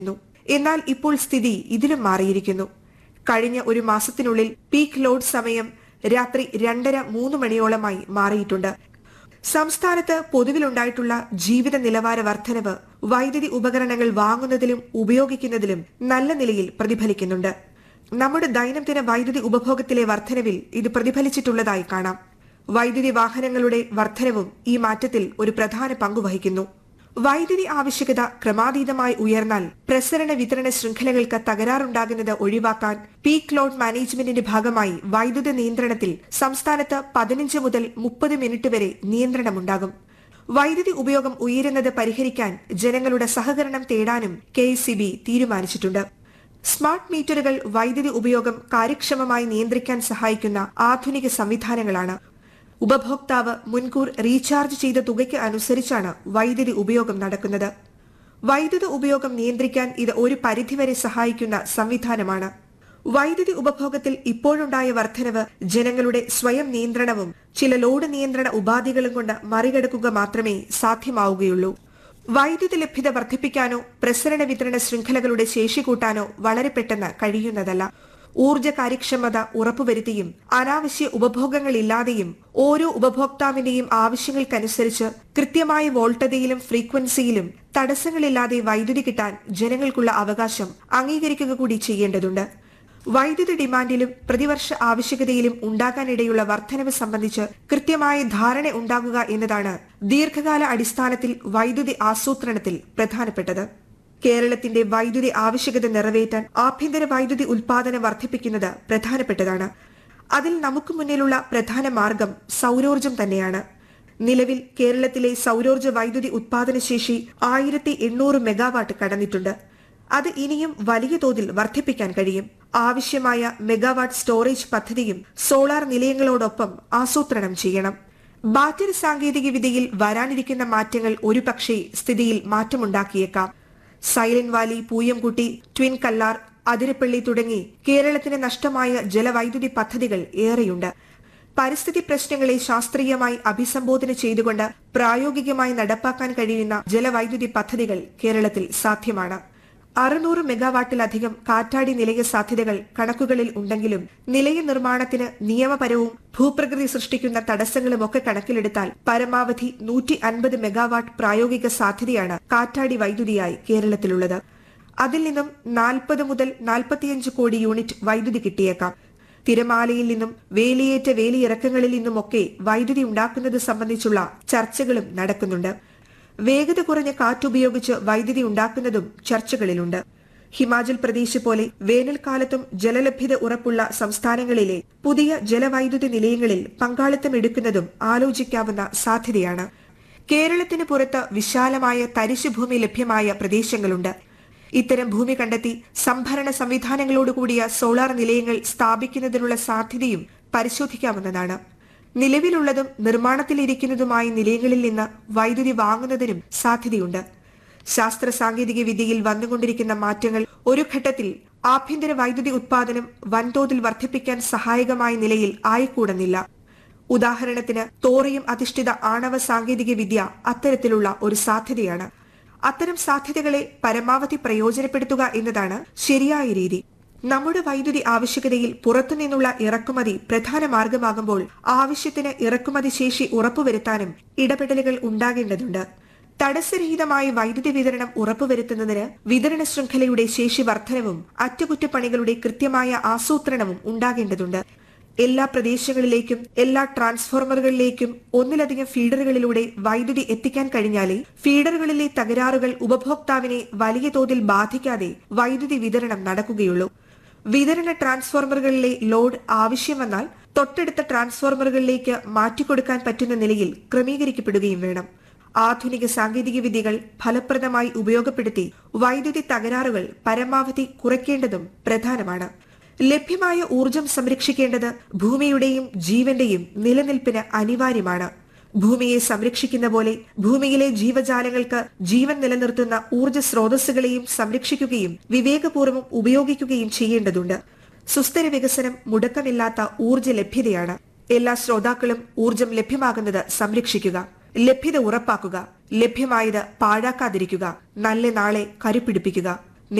എന്നാൽ ഇപ്പോൾ സ്ഥിതി ഇതിലും മാറിയിരിക്കുന്നു കഴിഞ്ഞ ഒരു മാസത്തിനുള്ളിൽ പീക്ക് ലോഡ് സമയം രാത്രി രണ്ടര മൂന്ന് മണിയോളമായി മാറിയിട്ടുണ്ട് സംസ്ഥാനത്ത് പൊതുവിലുണ്ടായിട്ടുള്ള ജീവിത നിലവാര വർധനവ് വൈദ്യുതി ഉപകരണങ്ങൾ വാങ്ങുന്നതിലും ഉപയോഗിക്കുന്നതിലും നല്ല നിലയിൽ പ്രതിഫലിക്കുന്നുണ്ട് നമ്മുടെ ദൈനംദിന വൈദ്യുതി ഉപഭോഗത്തിലെ വർധനവിൽ ഇത് പ്രതിഫലിച്ചിട്ടുള്ളതായി കാണാം വൈദ്യുതി വാഹനങ്ങളുടെ വർധനവും ഈ മാറ്റത്തിൽ ഒരു പ്രധാന പങ്കുവഹിക്കുന്നു വൈദ്യുതി ആവശ്യകത ക്രമാതീതമായി ഉയർന്നാൽ പ്രസരണ വിതരണ ശൃംഖലകൾക്ക് തകരാറുണ്ടാകുന്നത് ഒഴിവാക്കാൻ പീക്ക് ലോഡ് മാനേജ്മെന്റിന്റെ ഭാഗമായി വൈദ്യുത നിയന്ത്രണത്തിൽ സംസ്ഥാനത്ത് പതിനഞ്ച് മുതൽ മുപ്പത് മിനിറ്റ് വരെ നിയന്ത്രണമുണ്ടാകും വൈദ്യുതി ഉപയോഗം ഉയരുന്നത് പരിഹരിക്കാൻ ജനങ്ങളുടെ സഹകരണം തേടാനും കെ തീരുമാനിച്ചിട്ടുണ്ട് സ്മാർട്ട് മീറ്ററുകൾ വൈദ്യുതി ഉപയോഗം കാര്യക്ഷമമായി നിയന്ത്രിക്കാൻ സഹായിക്കുന്ന ആധുനിക സംവിധാനങ്ങളാണ് ഉപഭോക്താവ് മുൻകൂർ റീചാർജ് ചെയ്ത തുകയ്ക്ക് അനുസരിച്ചാണ് വൈദ്യുതി ഉപയോഗം നടക്കുന്നത് വൈദ്യുത ഉപയോഗം നിയന്ത്രിക്കാൻ ഇത് ഒരു പരിധിവരെ സഹായിക്കുന്ന സംവിധാനമാണ് വൈദ്യുതി ഉപഭോഗത്തിൽ ഇപ്പോഴുണ്ടായ വർധനവ് ജനങ്ങളുടെ സ്വയം നിയന്ത്രണവും ചില ലോഡ് നിയന്ത്രണ ഉപാധികളും കൊണ്ട് മറികടക്കുക മാത്രമേ സാധ്യമാവുകയുള്ളൂ വൈദ്യുതി ലഭ്യത വർദ്ധിപ്പിക്കാനോ പ്രസരണ വിതരണ ശൃംഖലകളുടെ ശേഷി കൂട്ടാനോ വളരെ പെട്ടെന്ന് കഴിയുന്നതല്ല ഊർജ കാര്യക്ഷമത ഉറപ്പുവരുത്തിയും അനാവശ്യ ഉപഭോഗങ്ങളില്ലാതെയും ഓരോ ഉപഭോക്താവിന്റെയും ആവശ്യങ്ങൾക്കനുസരിച്ച് കൃത്യമായ വോൾട്ടതയിലും ഫ്രീക്വൻസിയിലും തടസ്സങ്ങളില്ലാതെ വൈദ്യുതി കിട്ടാൻ ജനങ്ങൾക്കുള്ള അവകാശം അംഗീകരിക്കുക കൂടി ചെയ്യേണ്ടതുണ്ട് വൈദ്യുതി ഡിമാൻഡിലും പ്രതിവർഷ ആവശ്യകതയിലും ഉണ്ടാകാനിടയുള്ള വർധനവ് സംബന്ധിച്ച് കൃത്യമായ ധാരണ ഉണ്ടാകുക എന്നതാണ് ദീർഘകാല അടിസ്ഥാനത്തിൽ വൈദ്യുതി ആസൂത്രണത്തിൽ പ്രധാനപ്പെട്ടത് കേരളത്തിന്റെ വൈദ്യുതി ആവശ്യകത നിറവേറ്റാൻ ആഭ്യന്തര വൈദ്യുതി ഉൽപാദനം വർദ്ധിപ്പിക്കുന്നത് പ്രധാനപ്പെട്ടതാണ് അതിൽ നമുക്ക് മുന്നിലുള്ള പ്രധാന മാർഗം സൗരോർജം തന്നെയാണ് നിലവിൽ കേരളത്തിലെ സൗരോർജ വൈദ്യുതി ഉത്പാദനശേഷി ആയിരത്തി എണ്ണൂറ് മെഗാവാട്ട് കടന്നിട്ടുണ്ട് അത് ഇനിയും വലിയ തോതിൽ വർദ്ധിപ്പിക്കാൻ കഴിയും ആവശ്യമായ മെഗാവാട്ട് സ്റ്റോറേജ് പദ്ധതിയും സോളാർ നിലയങ്ങളോടൊപ്പം ആസൂത്രണം ചെയ്യണം ബാറ്ററി സാങ്കേതിക വിദ്യയിൽ വരാനിരിക്കുന്ന മാറ്റങ്ങൾ ഒരുപക്ഷെ സ്ഥിതിയിൽ മാറ്റമുണ്ടാക്കിയേക്കാം Silent Valley Pooyamkutty twin Kallar Athirappilly തുടങ്ങി കേരളത്തിന് നഷ്ടമായ ജലവൈദ്യുതി പദ്ധതികൾ ഏറെയുണ്ട് പരിസ്ഥിതി പ്രശ്നങ്ങളെ ശാസ്ത്രീയമായി അഭിസംബോധന ചെയ്തുകൊണ്ട് പ്രായോഗികമായി നടപ്പാക്കാൻ കഴിയുന്ന ജലവൈദ്യുതി പദ്ധതികൾ കേരളത്തിൽ സാധ്യമാണ് അറുന്നൂറ് മെഗാവാട്ടിലധികം കാറ്റാടി നിലയ സാധ്യതകൾ കണക്കുകളിൽ ഉണ്ടെങ്കിലും നിലയ നിർമ്മാണത്തിന് നിയമപരവും ഭൂപ്രകൃതി സൃഷ്ടിക്കുന്ന തടസ്സങ്ങളുമൊക്കെ കണക്കിലെടുത്താൽ പരമാവധി നൂറ്റി അൻപത് മെഗാവാട്ട് പ്രായോഗിക സാധ്യതയാണ് കാറ്റാടി വൈദ്യുതിയായി കേരളത്തിലുള്ളത് അതിൽ നിന്നും നാൽപ്പത് മുതൽ നാൽപ്പത്തിയഞ്ച് കോടി യൂണിറ്റ് വൈദ്യുതി കിട്ടിയേക്കാം തിരമാലയിൽ നിന്നും വേലിയേറ്റ വേലിയിറക്കങ്ങളിൽ നിന്നുമൊക്കെ വൈദ്യുതി ഉണ്ടാക്കുന്നത് സംബന്ധിച്ചുള്ള ചർച്ചകളും നടക്കുന്നുണ്ട് വേഗത കുറഞ്ഞ കാറ്റുപയോഗിച്ച് വൈദ്യുതി ഉണ്ടാക്കുന്നതും ചർച്ചകളിലുണ്ട് ഹിമാചൽ പ്രദേശ് പോലെ വേനൽക്കാലത്തും ജലലഭ്യത ഉറപ്പുള്ള സംസ്ഥാനങ്ങളിലെ പുതിയ ജലവൈദ്യുതി നിലയങ്ങളിൽ പങ്കാളിത്തം എടുക്കുന്നതും ആലോചിക്കാവുന്ന സാധ്യതയാണ് കേരളത്തിന് പുറത്ത് വിശാലമായ തരിശുഭൂമി ലഭ്യമായ പ്രദേശങ്ങളുണ്ട് ഇത്തരം ഭൂമി കണ്ടെത്തി സംഭരണ സംവിധാനങ്ങളോടുകൂടിയ സോളാർ നിലയങ്ങൾ സ്ഥാപിക്കുന്നതിനുള്ള സാധ്യതയും പരിശോധിക്കാവുന്നതാണ് നിലവിലുള്ളതും നിർമ്മാണത്തിലിരിക്കുന്നതുമായ നിലയങ്ങളിൽ നിന്ന് വൈദ്യുതി വാങ്ങുന്നതിനും സാധ്യതയുണ്ട് ശാസ്ത്ര സാങ്കേതിക വിദ്യയിൽ വന്നുകൊണ്ടിരിക്കുന്ന മാറ്റങ്ങൾ ഒരു ഘട്ടത്തിൽ ആഭ്യന്തര വൈദ്യുതി ഉത്പാദനം വൻതോതിൽ വർദ്ധിപ്പിക്കാൻ സഹായകമായ നിലയിൽ ആയിക്കൂടുന്നില്ല ഉദാഹരണത്തിന് തോറിയം അധിഷ്ഠിത ആണവ സാങ്കേതിക വിദ്യ അത്തരത്തിലുള്ള ഒരു സാധ്യതയാണ് അത്തരം സാധ്യതകളെ പരമാവധി പ്രയോജനപ്പെടുത്തുക എന്നതാണ് ശരിയായ രീതി നമ്മുടെ വൈദ്യുതി ആവശ്യകതയിൽ പുറത്തുനിന്നുള്ള ഇറക്കുമതി പ്രധാന മാർഗമാകുമ്പോൾ ആവശ്യത്തിന് ഇറക്കുമതി ശേഷി ഉറപ്പുവരുത്താനും ഇടപെടലുകൾ ഉണ്ടാകേണ്ടതുണ്ട് തടസ്സരഹിതമായ വൈദ്യുതി വിതരണം ഉറപ്പുവരുത്തുന്നതിന് വിതരണ ശൃംഖലയുടെ ശേഷി വർധനവും അറ്റകുറ്റപ്പണികളുടെ കൃത്യമായ ആസൂത്രണവും ഉണ്ടാകേണ്ടതുണ്ട് എല്ലാ പ്രദേശങ്ങളിലേക്കും എല്ലാ ട്രാൻസ്ഫോർമറുകളിലേക്കും ഒന്നിലധികം ഫീഡറുകളിലൂടെ വൈദ്യുതി എത്തിക്കാൻ കഴിഞ്ഞാലേ ഫീഡറുകളിലെ തകരാറുകൾ ഉപഭോക്താവിനെ വലിയ തോതിൽ ബാധിക്കാതെ വൈദ്യുതി വിതരണം നടക്കുകയുള്ളൂ വിതരണ ട്രാൻസ്ഫോർമറുകളിലെ ലോഡ് ആവശ്യം വന്നാൽ തൊട്ടടുത്ത ട്രാൻസ്ഫോർമറുകളിലേക്ക് മാറ്റിക്കൊടുക്കാൻ പറ്റുന്ന നിലയിൽ ക്രമീകരിക്കപ്പെടുകയും വേണം ആധുനിക സാങ്കേതിക വിദ്യകൾ ഫലപ്രദമായി ഉപയോഗപ്പെടുത്തി വൈദ്യുതി തകരാറുകൾ പരമാവധി കുറയ്ക്കേണ്ടതും പ്രധാനമാണ് ലഭ്യമായ ഊർജം സംരക്ഷിക്കേണ്ടത് ഭൂമിയുടെയും ജീവന്റെയും നിലനിൽപ്പിന് അനിവാര്യമാണ് ഭൂമിയെ സംരക്ഷിക്കുന്ന പോലെ ഭൂമിയിലെ ജീവജാലങ്ങൾക്ക് ജീവൻ നിലനിർത്തുന്ന ഊർജ സ്രോതസ്സുകളെയും സംരക്ഷിക്കുകയും വിവേകപൂർവ്വം ഉപയോഗിക്കുകയും ചെയ്യേണ്ടതുണ്ട് സുസ്ഥിര വികസനം മുടക്കമില്ലാത്ത ഊർജ ലഭ്യതയാണ് എല്ലാ ശ്രോതാക്കളും ഊർജം ലഭ്യമാകുന്നത് സംരക്ഷിക്കുക ലഭ്യത ഉറപ്പാക്കുക ലഭ്യമായത് പാഴാക്കാതിരിക്കുക നല്ല നാളെ കരുപിടിപ്പിക്കുക